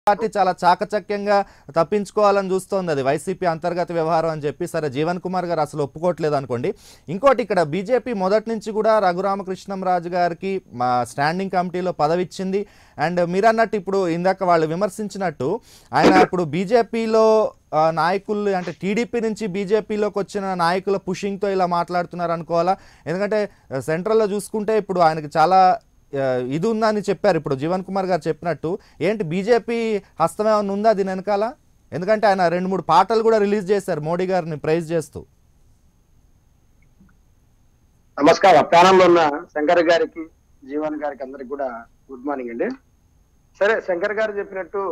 Party చాలా చాకచక్యంగా తప్పించుకోవాలని చూస్తోంది అది వైసీపీ అంతర్గత వ్యవహారం అని చెప్పి సరే జీవన్ కుమార్ గారు అసలు ఒప్పుకోవట్లేదు అనుకోండి ఇంకోటి ఇక్కడ బీజేపీ మొదటి నుంచి కూడా రఘురామకృష్ణంరాజు గారికి మా స్టాండింగ్ కమిటీలో పదవి ఇచ్చింది అండ్ మీరు అన్నట్టు ఇప్పుడు ఇందాక వాళ్ళు విమర్శించినట్టు ఆయన ఇప్పుడు బీజేపీలో ఆ, నాయకులు అంటే టీడీపీ నుంచి బీజేపీలోకి వచ్చిన నాయకుల పుషింగ్తో ఇలా మాట్లాడుతున్నారు అనుకోవాలా ఎందుకంటే ఆ, సెంట్రల్లో చూసుకుంటే ఇప్పుడు ఆయనకి చాలా ఆ, ఇది ఉందని చెప్పారు ఇప్పుడు జీవన్ కుమార్ గారు చెప్పినట్టు ఏంటి బీజేపీ హస్తం ఏమైనా ఉందా దీని వెనకాల ఎందుకంటే ఆయన రెండు మూడు పాటలు కూడా రిలీజ్ చేశారు మోడీ గారిని ప్రైజ్ చేస్తూ నమస్కారం ప్యానంలో ఉన్న శంకర్ గారికి జీవన్ గారికి అందరికి కూడా గుడ్ మార్నింగ్ అండి సరే శంకర్ గారు చెప్పినట్టు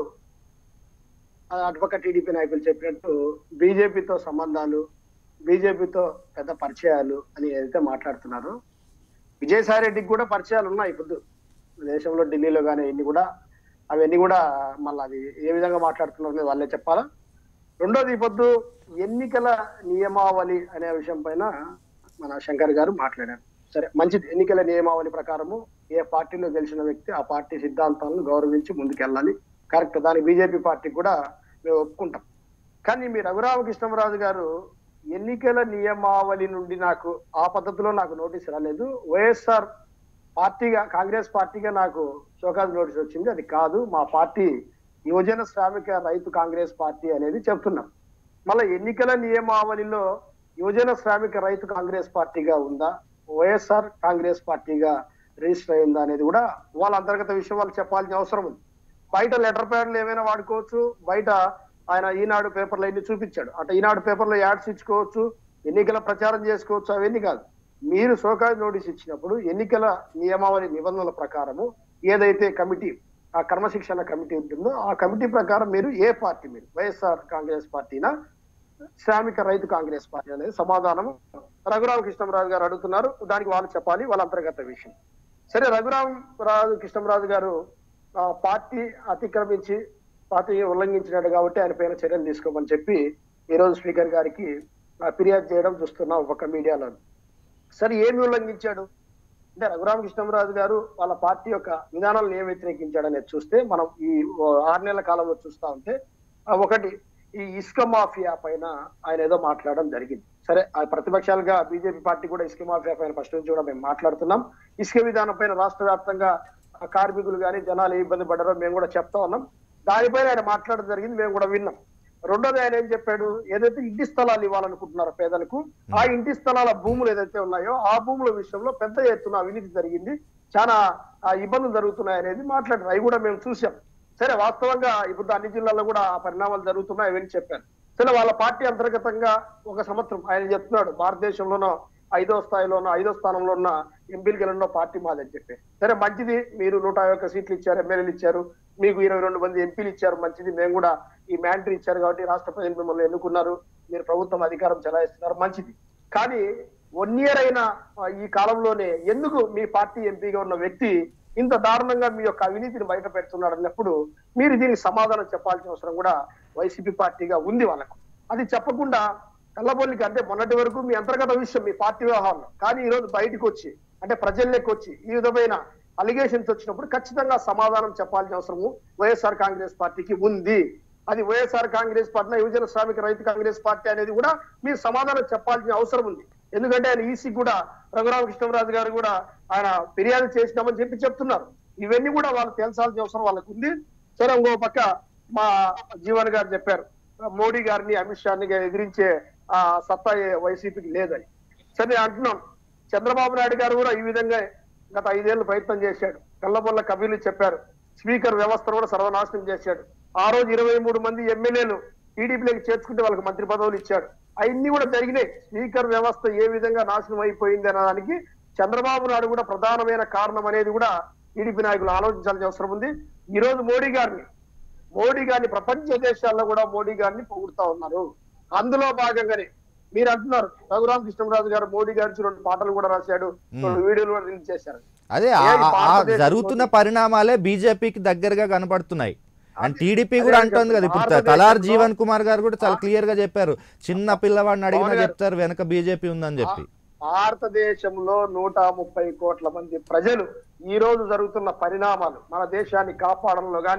ఆ అటుపక్క టీడీపీ నాయకులు చెప్పినట్టు బీజేపీతో సంబంధాలు బీజేపీతో పెద్ద పరిచయాలు అని ఏదైతే మాట్లాడుతున్నారో విజయసాయి రెడ్డికి కూడా పరిచయాలు ఉన్నాయి ఇప్పుడు దేశంలో ఢిల్లీలో కానీ ఇన్ని కూడా అవన్నీ కూడా మళ్ళీ అది ఏ విధంగా మాట్లాడుతున్నారు అనేది వాళ్ళే చెప్పాలా రెండోది ఈ పొద్దు ఎన్నికల నియమావళి అనే విషయం పైన మన శంకర్ గారు మాట్లాడారు సరే మంచిది ఎన్నికల నియమావళి ప్రకారము ఏ పార్టీలో గెలిచిన వ్యక్తి ఆ పార్టీ సిద్ధాంతాలను గౌరవించి ముందుకెళ్ళాలి కరెక్ట్ దాని బీజేపీ పార్టీ కూడా మేము ఒప్పుకుంటాం కానీ మీ రఘురామకృష్ణరాజు గారు ఎన్నికల నియమావళి నుండి నాకు ఆ పద్ధతిలో నాకు నోటీస్ రాలేదు వైఎస్ఆర్ పార్టీగా కాంగ్రెస్ పార్టీగా నాకు షోకాజ్ నోటీస్ వచ్చింది అది కాదు మా పార్టీ యువజన శ్రామిక రైతు కాంగ్రెస్ పార్టీ అనేది చెప్తున్నాం మళ్ళీ ఎన్నికల నియమావళిలో యువజన శ్రామిక రైతు కాంగ్రెస్ పార్టీగా ఉందా వైఎస్ఆర్ కాంగ్రెస్ పార్టీగా రిజిస్టర్ అయిందా అనేది కూడా వాళ్ళ అంతర్గత విషయం వాళ్ళు చెప్పాల్సిన అవసరం ఉంది బయట లెటర్ ప్యాడ్లు ఏమైనా వాడుకోవచ్చు బయట ఆయన ఈనాడు పేపర్లు అన్ని చూపించాడు అంటే ఈనాడు పేపర్లో యాడ్స్ ఇచ్చుకోవచ్చు ఎన్నికల ప్రచారం చేసుకోవచ్చు అవన్నీ కాదు మీరు షోకాజ్ నోటీస్ ఇచ్చినప్పుడు ఎన్నికల నియమావళి నిబంధనల ప్రకారము ఏదైతే కమిటీ ఆ క్రమశిక్షణ కమిటీ ఉంటుందో ఆ కమిటీ ప్రకారం మీరు ఏ పార్టీ మీరు వైఎస్ఆర్ కాంగ్రెస్ పార్టీనా శ్రామిక రైతు కాంగ్రెస్ పార్టీ అనేది సమాధానం రఘురామ కృష్ణరాజు గారు అడుగుతున్నారు దానికి వాళ్ళు చెప్పాలి వాళ్ళ అంతర్గత విషయం సరే రఘురామ్ రాజు కృష్ణరాజు గారు ఆ, పార్టీ అతిక్రమించి పార్టీ ఉల్లంఘించినాడు కాబట్టి ఆయన పైన చర్యలు తీసుకోమని చెప్పి ఈ రోజు స్పీకర్ గారికి ఆ, ఫిర్యాదు చేయడం చూస్తున్నాం ఒక మీడియాలో సరే ఏమి ఉల్లంఘించాడు అంటే రఘురామకృష్ణరాజు గారు వాళ్ళ పార్టీ యొక్క విధానాలను ఏం వ్యతిరేకించాడనేది చూస్తే మనం ఈ ఓ ఆరు నెలల కాలంలో చూస్తా ఉంటే ఆ, ఒకటి ఈ ఇసుక మాఫియా పైన ఆయన ఏదో మాట్లాడడం జరిగింది సరే ఆ ప్రతిపక్షాలుగా బీజేపీ పార్టీ కూడా ఇసుక మాఫియా పైన ఫస్ట్ నుంచి కూడా మేము మాట్లాడుతున్నాం ఇసుక విధానం పైన రాష్ట్ర వ్యాప్తంగా ఆ, కార్మికులు కానీ జనాలు ఏ ఇబ్బంది పడ్డారో మేము కూడా చెప్తా ఉన్నాం దానిపైన ఆయన మాట్లాడడం జరిగింది మేము కూడా విన్నాం రెండోది ఆయన ఏం చెప్పాడు ఏదైతే ఇంటి స్థలాలు ఇవ్వాలనుకుంటున్నారో పేదలకు ఆ ఇంటి స్థలాల భూములు ఏదైతే ఉన్నాయో ఆ భూముల విషయంలో పెద్ద ఎత్తున అవినీతి జరిగింది చాలా ఆ, ఇబ్బందులు జరుగుతున్నాయి అనేది మాట్లాడారు అవి కూడా మేము చూసాం సరే వాస్తవంగా ఇప్పుడు అన్ని జిల్లాల్లో కూడా ఆ పరిణామాలు జరుగుతున్నాయి అవన్నీ చెప్పారు సరే వాళ్ళ పార్టీ అంతర్గతంగా ఒక సంవత్సరం ఆయన చెప్తున్నాడు భారతదేశంలోనో ఐదో స్థాయిలోనో ఐదో స్థానంలో ఉన్న ఎంపీలు గెలిచిన పార్టీ మాదని చెప్పి సరే మంచిది మీరు నూట యాభై ఒక్క సీట్లు ఇచ్చారు ఎమ్మెల్యేలు ఇచ్చారు మీకు ఇరవై రెండు మంది ఎంపీలు ఇచ్చారు మంచిది మేము కూడా ఈ మ్యాండరీ ఇచ్చారు కాబట్టి రాష్ట్ర ప్రజలు మిమ్మల్ని ఎన్నుకున్నారు మీరు ప్రభుత్వం అధికారం చెలాయిస్తున్నారు మంచిది కానీ వన్ ఇయర్ అయిన ఆ, ఈ కాలంలోనే ఎందుకు మీ పార్టీ ఎంపీగా ఉన్న వ్యక్తి ఇంత దారుణంగా మీ యొక్క అవినీతిని బయట పెడుతున్నాడు అన్నప్పుడు మీరు దీనికి సమాధానం చెప్పాల్సిన అవసరం కూడా వైసీపీ పార్టీగా ఉంది వాళ్ళకు అది చెప్పకుండా కళ్ళబొల్లికి అంటే మొన్నటి వరకు మీ అంతర్గత విషయం మీ పార్టీ వ్యవహారంలో కానీ ఈ రోజు బయటకు వచ్చి అంటే ప్రజల్లోకి వచ్చి ఈ విధమైన అలిగేషన్స్ వచ్చినప్పుడు ఖచ్చితంగా సమాధానం చెప్పాల్సిన అవసరము వైఎస్ఆర్ కాంగ్రెస్ పార్టీకి ఉంది అది వైఎస్ఆర్ కాంగ్రెస్ పార్టీ యువజన శ్రామిక రైతు కాంగ్రెస్ పార్టీ అనేది కూడా మీరు సమాధానం చెప్పాల్సిన అవసరం ఉంది ఎందుకంటే ఆయన ఈసీ కూడా రఘురామకృష్ణరాజు గారు కూడా ఆయన ఫిర్యాదు చేసినామని చెప్పి చెప్తున్నారు ఇవన్నీ కూడా వాళ్ళు తెలుసాల్సిన అవసరం వాళ్ళకు ఉంది సరే ఇంకో పక్క మా జీవన్ గారు చెప్పారు మోడీ గారిని అమిత్ షాని ఎదిరించే ఆ సత్తా ఏ వైసీపీకి లేదని సరే అంటున్నాం చంద్రబాబు నాయుడు గారు కూడా ఈ విధంగా గత ఐదేళ్లు ప్రయత్నం చేశాడు కళ్ళబొల్ల కబీర్లు చెప్పారు స్పీకర్ వ్యవస్థను కూడా సర్వనాశనం చేశాడు ఆ రోజు ఇరవై మూడు మంది ఎమ్మెల్యేలు టీడీపీలోకి చేర్చుకుంటే వాళ్ళకి మంత్రి పదవులు ఇచ్చాడు అవన్నీ కూడా జరిగినాయి స్పీకర్ వ్యవస్థ ఏ విధంగా నాశనం అయిపోయింది అనడానికి చంద్రబాబు నాయుడు కూడా ప్రధానమైన కారణం అనేది కూడా టీడీపీ నాయకులు ఆలోచించాల్సిన అవసరం ఉంది ఈ రోజు మోడీ గారిని మోడీ గారిని ప్రపంచ దేశాల్లో కూడా మోడీ గారిని పొగుడుతా ఉన్నారు అందులో భాగంగానే మీరు అంటున్నారు రఘురామ కృష్ణరాజు గారు మోడీ గారి రెండు పాటలు కూడా రాశాడు రెండు వీడియోలు కూడా రిలీజ్ చేశారు అదే ఆ- ఆ- ఆ జరుగుతున్న పరిణామాలే బీజేపీకి దగ్గరగా కనపడుతున్నాయి అండ్ టీడీపీ కూడా అంటోంది కదా ఇప్పుడు త- తలార్ జీవన్ కుమార్ గారు కూడా చాలా క్లియర్ గా చెప్పారు చిన్న పిల్లవాడిని అడిగినా చెప్తారు వెనక బీజేపీ ఉందని చెప్పి భారతదేశంలో నూట ముప్పై కోట్ల మంది ప్రజలు ఈ రోజు జరుగుతున్న పరిణామాలు మన దేశాన్ని కాపాడంలో గాని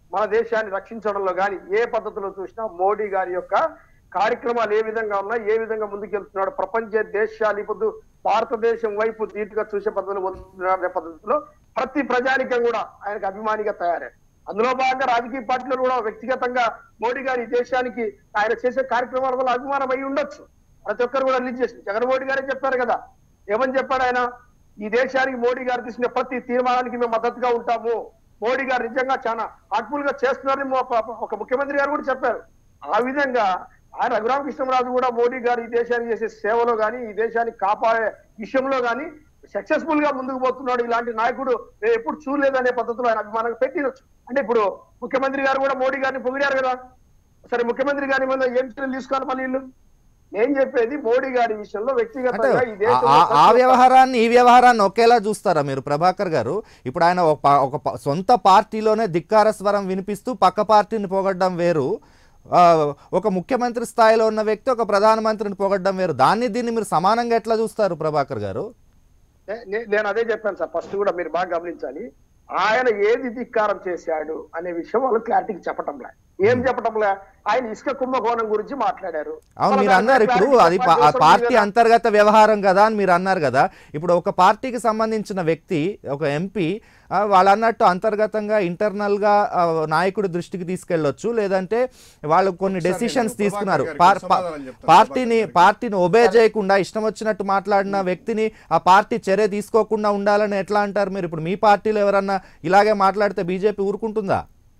మన దేశాన్ని రక్షించడంలో కానీ ఏ పద్ధతిలో చూసినా మోడీ గారి యొక్క కార్యక్రమాలు ఏ విధంగా ఉన్నాయి ఏ విధంగా ముందుకెళ్తున్నాడు ప్రపంచ దేశాలు ఇప్పుడు భారతదేశం వైపు ధీటుగా చూసే పద్ధతిలో వస్తున్నాడు పద్ధతిలో ప్రతి ప్రజానికం కూడా ఆయనకు అభిమానిగా తయారయ్యారు అందులో భాగంగా రాజకీయ పార్టీలు కూడా వ్యక్తిగతంగా మోడీ గారి ఈ దేశానికి ఆయన చేసే కార్యక్రమాల వల్ల అభిమానం అయి ఉండొచ్చు ప్రతి ఒక్కరు కూడా రిలీజ్ చేసింది జగన్మోహన్ గారే చెప్పారు కదా ఏమని చెప్పాడు ఆయన ఈ దేశానికి మోడీ గారు తీసుకునే ప్రతి తీర్మానానికి మేము మద్దతుగా ఉంటాము మోడీ గారు నిజంగా చాలా హార్ట్ఫుల్ గా చేస్తున్నారని మా ప- ఒక ముఖ్యమంత్రి గారు కూడా చెప్పారు ఆ విధంగా ఆయన రఘురామకృష్ణరాజు కూడా మోడీ గారు ఈ దేశానికి చేసే సేవలో గాని ఈ దేశాన్ని కాపాడే విషయంలో గాని సక్సెస్ఫుల్ గా ముందుకు పోతున్నాడు ఇలాంటి నాయకుడు నేను ఎప్పుడు చూడలేదనే పద్ధతిలో ఆయన అభిమానంగా పెట్టినచ్చు అంటే ఇప్పుడు ముఖ్యమంత్రి గారు కూడా మోడీ గారిని పొగిడారు కదా సరే ముఖ్యమంత్రి గారి మీద ఏం చర్యలు తీసుకోవాలి మళ్ళీ వీళ్ళు నేను చెప్పేది మోడీ గారి విషయంలో అంటే వ్యక్తిగతంగా ఈ ఆ- దేశంలో ఆ- ఆ ప్రతి ఒక్క- వ్యవహారాన్ని ఈ వ్యవహారాన్ని ఒకేలా చూస్తారా మీరు ప్రభాకర్ గారు ఇప్పుడు ఆయన ఒక పా- ఒక ప- సొంత పార్టీలోనే ధిక్కార స్వరం వినిపిస్తూ పక్క పార్టీని పొగడ్డం వేరు ఆ, ఒక ముఖ్యమంత్రి స్థాయిలో ఉన్న వ్యక్తి ఒక ప్రధానమంత్రిని పొగడ్డం వేరు దాన్ని దీన్ని మీరు సమానంగా ఎట్లా చూస్తారు ప్రభాకర్ గారు నే- నే- నేను అదే చెప్పాను సార్ ఫస్ట్ కూడా మీరు బాగా గమనించాలి ఆయన ఏది ధిక్కారం చేశాడు అనే విషయం వాళ్ళు క్లారిటీకి చెప్పటంలే ఏం చెప్పటంలే ఆయన ఇసుక కుంభకోణం గురించి మాట్లాడారు అవును మీరు వాళ్ళ అన్నారు ఇప్పుడు clarity అది పా- చెప్పాల్సిన ఆ అవసరం పార్టీ ఉంది కదా. అంతర్గత వ్యవహారం కదా అని మీరు అన్నారు కదా ఇప్పుడు ఒక పార్టీకి సంబంధించిన వ్యక్తి ఒక ఎంపీ వాళ్ళు అన్నట్టు అంతర్గతంగా ఇంటర్నల్ గా ఆ, నాయకుడి దృష్టికి తీసుకెళ్ళొచ్చు లేదంటే వాళ్ళు కొన్ని ఒకసారి డెసిషన్స్ నేను తీసుకున్నారు ప్రభాకర్ పార్- గారికి పా- సమాధానం చెప్తాను. పార్టీని ప్రభాకర్ గారికి. పార్టీని ఒబే చేయకుండా ఇష్టం వచ్చినట్టు మాట్లాడిన వ్యక్తిని ఆ పార్టీ చర్య తీసుకోకుండా ఉండాలని ఎట్లా అంటారు మీరు ఇప్పుడు మీ పార్టీలో ఎవరన్నా ఇలాగే మాట్లాడితే బీజేపీ ఊరుకుంటుందా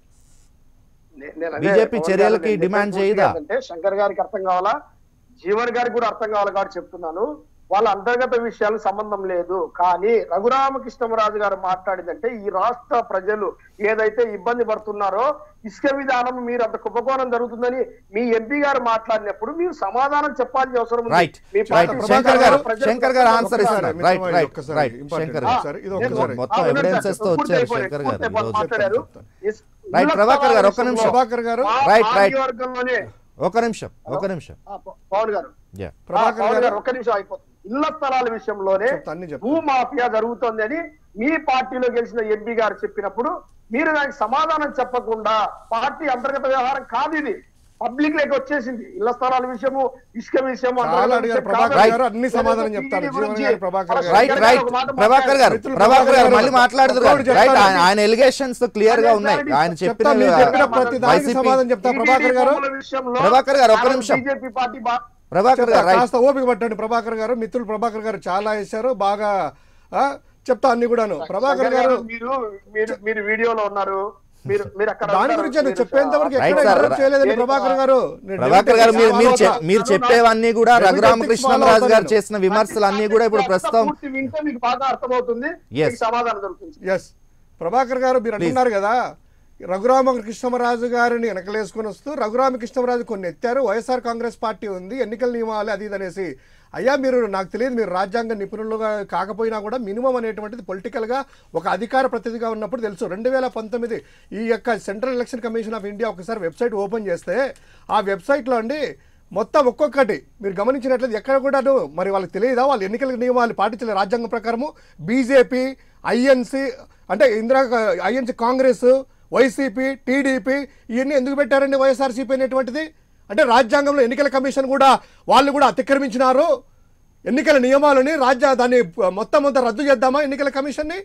నే- నేను అదే బీజేపీ పవన్ చర్యలకి గారు నేను డిమాండ్ చెప్పేది చేయదా? ఏంటంటే శంకర్ గారికి అర్థం కావాలా జీవన్ గారికి కూడా అర్థం కావాలి కాబట్టి చెప్తున్నాను వాళ్ళ అంతర్గత విషయాలు సంబంధం లేదు కానీ రఘురామకృష్ణరాజు గారు మాట్లాడిందంటే ఈ రాష్ట్ర ప్రజలు ఏదైతే ఇబ్బంది పడుతున్నారో ఇసుక విధానం మీరు అంత కుంభకోణం జరుగుతుందని మీ ఎంపీ గారు మాట్లాడినప్పుడు మీరు సమాధానం చెప్పాల్సిన అవసరం ఉంది. రైట్ మీ రైట్ పార్టీ శంకర్ గారు ప్రజలు- శంకర్ గారు ఆన్సర్ ఒక్కసారి, ఇస్తున్నారు మిత్రమా, రైట్ ఇది రైట్ ఒక్కసారి, రైట్ important శంకర్ ఆ, గారు సార్, ఇది నేను- ఒక్కసారి. మొత్తం ఆ, ఉండండి evidences సార్. తో పూర్తి వచ్చారు అయిపోయింది. శంకర్ పూర్తి గారు అయిపోయింది. ఈరోజు. మాట్లాడారు చెప్తాను. ఇస్- రైట్, ఇళ్ల ప్రభాకర్ గారు, ఒక్క స్థలాల నిమిషం. ప్రభాకర్ గారు మా- రైట్, మా రైట్. నియోజకవర్గంలోనే ఒక నిమిషం ఒక నిమిషం ఆ, ప- పవన్ గారు యా ప్రభాకర్ ఆ, పవన్ గారు గారు ఒక్క నిమిషం అయిపోతుంది ఇళ్ల స్థలాల విషయంలోనే చెప్తా, అన్ని చెప్తా. భూ మాఫియా జరుగుతోంది అని మీ పార్టీలో గెలిచిన ఎంపీ గారు చెప్పినప్పుడు మీరు దానికి సమాధానం చెప్పకుండా పార్టీ అంతర్గత వ్యవహారం కాదు ఇది పబ్లిక్ లేక వచ్చేసింది ఇళ్ల స్థలాల విషయము ఇసుక విషయము చాలా అంతర్గత అడిగారు విషయం ప్రభాకర్ కాదు. గారు, అన్ని సమాధానం ఏదైతే చెప్తారు. టీడీపీ జీవన్ గురించి గారు, ప్రభాకర్ గారు. రైట్ శంకర్ రైట్ ఒక మాట ప్రభాకర్ గారు మిత్రులు ప్రభాకర్ గారు ప్రభాకర్ మళ్ళీ గారు మాట్లాడదు ఒక్కొక్కటి రైట్ చెప్తాను. ఆయన- ఆయన ఎలిగేషన్స్ క్లియర్ గా ఉన్నాయి ఆయన చెప్తా చెప్పిన మీరు చెప్పిన ప్రతి దానికి వైసీపీ సమాధానం చెప్తా ప్రభాకర్ గారు భూముల విషయంలో ప్రభాకర్ గారు, ఒక్క నిమిషం. బీజేపీ పార్టీ బా- ప్రభాకర్ చెప్తా, గారు రైట్ కాస్త ఓపిక పట్టండి ప్రభాకర్ గారు మిత్రులు ప్రభాకర్ గారు చాలా వేశారు బాగా ఆ, చెప్తా అన్ని కూడాను ప్రభాకర్ శంకర్ గారు మీరు మీరు మీరు వీడియోలో ఉన్నారు మీరు మీరు అక్కడ దాని ఉన్నారు. గురించి నేను మీరు చెప్పేంత వరకు రైట్ ఎక్కడ సార్. interrupt చేయలేదండి నేను- ప్రభాకర్ గారు నేను ప్రభాకర్ గారు మీరు మీరు చె- follow మీరు అవుతా. చెప్పేవన్నీ కూడా Every రఘురామకృష్ణరాజు topic గారు follow చేసిన విమర్శలు అన్ని కూడా ఇప్పుడు ప్రస్తుతం పూర్తి వింటే మీకు బాగా అర్థమవుతుంది Yes. మీకు సమాధానం దొరుకుతుంది ఎస్ ప్రభాకర్ గారు మీరు Please. అంటున్నారు కదా రఘురామకృష్ణరాజు గారిని వెనకలేసుకొని వస్తూ రఘురామకృష్ణరాజు కొన్ని ఎత్తారు వైఎస్ఆర్ కాంగ్రెస్ పార్టీ ఉంది ఎన్నికల నియమాలు అది ఇది అనేసి అయ్యా మీరు నాకు తెలియదు మీరు రాజ్యాంగ నిపుణులుగా కాకపోయినా కూడా మినిమం అనేటువంటిది పొలిటికల్గా ఒక అధికార ప్రతినిధిగా ఉన్నప్పుడు తెలుసు రెండు వేల పంతొమ్మిది ఈ యొక్క central election commission of India ఒకసారి వెబ్సైట్ ఓపెన్ చేస్తే ఆ వెబ్సైట్లో అండి మొత్తం ఒక్కొక్కటి మీరు గమనించినట్లయితే ఎక్కడ కూడాను మరి వాళ్ళకి తెలియదా వాళ్ళు ఎన్నికల నియమాలు పాటించలేదు రాజ్యాంగం ప్రకారము బీజేపీ ఐఎన్సి అంటే Indira INC Congress YCP TDP ఇవన్నీ ఎందుకు పెట్టారండి వైఎస్ఆర్సీపీ అనేటువంటిది అంటే రాజ్యాంగంలో ఎన్నికల కమిషన్ కూడా వాళ్ళు కూడా అతిక్రమించినారు ఎన్నికల నియమాలని రాజ్య దాన్ని మొత్తం అంతా రద్దు చేద్దామా ఎన్నికల కమిషన్ని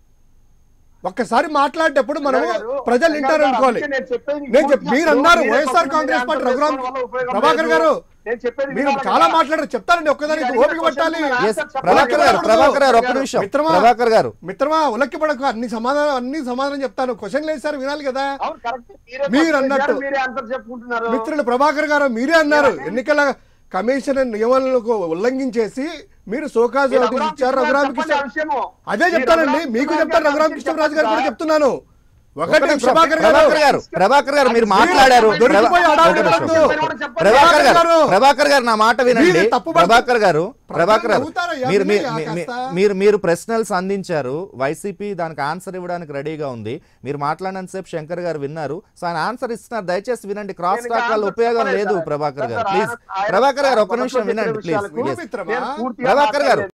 ఒక్కసారి మాట్లాడేటప్పుడు మనం ప్రజలు వింటారు అనుకోవాలి నేను చెప్ మీరు అన్నారు వైఎస్ఆర్ కాంగ్రెస్ పార్టీ రఘురామ్ ప్రభాకర్ గారు నేను చెప్పేది మీరు వినాలి చాలా కదా. మాట్లాడారు చెప్తారండి ఒక్కదానికి ఓపిక పట్టాలి ఎస్ ప్రభాకర్ గారు ప్రభాకర్ గారు ఒక్క నిమిషం మిత్రమా. ప్రభాకర్ గారు మిత్రమా ఉలక్కి పడకు అన్ని సమాధానం అన్ని సమాధానం చెప్తాను క్వశ్చన్ లేదు సార్ వినాలి కదా అవును, correct. మీరే మీరు first అన్నట్టు. చేశారు, మీరే ఆన్సర్ చెప్పుకుంటున్నారు మిత్రులు ప్రభాకర్ గారు మీరే అన్నారు ఎన్నికల కమిషన్ నియమాలను ఉల్లంఘించేసి మీరు సోకాజు మీరు నోటీస్ ఇచ్చారు రఘురామకృష్ణ చెప్పండి ఆ విషయము. అదే మీరు చెప్తానండి రఘురామ మీకు కృష్ణ చెప్తాను గారు రఘురామకృష్ణరాజు గారు కూడా చెప్పండి. చెప్తున్నాను ఒక్క ఒకటి నిమిషం. ప్రభాకర్ గారు ప్రభాకర్ గారు ప్రభాకర్ గారు మీరు మాట్లాడారు మీరు దొరికిపోయి ప్రభా- అడావిడి ఒక్క నిమిషం. పడద్దు. ప్రభాకర్ గారు గారు. ప్రభాకర్ గారు నా మాట వినండి మీరు తప్పు పడుతు- ప్రభాకర్ గారు ప్రభాకర్ గారు నవ్వుతారయ్యా, మీరు మీ- వినయ్యా మీ- మీ- కాస్త. మీరు మీరు ప్రశ్నలు అందించారు వైసీపీ దానికి ఆన్సర్ ఇవ్వడానికి రెడీగా ఉంది మీరు మాట్లాడినంతసేపు శంకర్ గారు విన్నారు సో ఆయన ఆన్సర్ ఇస్తున్నారు దయచేసి వినండి క్రాస్ నేను టాక్ వల్ల answer ఉపయోగం చెప్పలేదు లేదు సార్. ప్రభాకర్ గారు సార్, ప్లీజ్ ఆయన- ఆయన ప్రభాకర్ గారు ఒక్క మొదట్లో నిమిషం చెప్పిన వినండి ప్లీజ్ విషయాలకు Yes. మిత్రమా. నేను పూర్తిగా ప్రభాకర్ గారు మాట్లాడలేదు.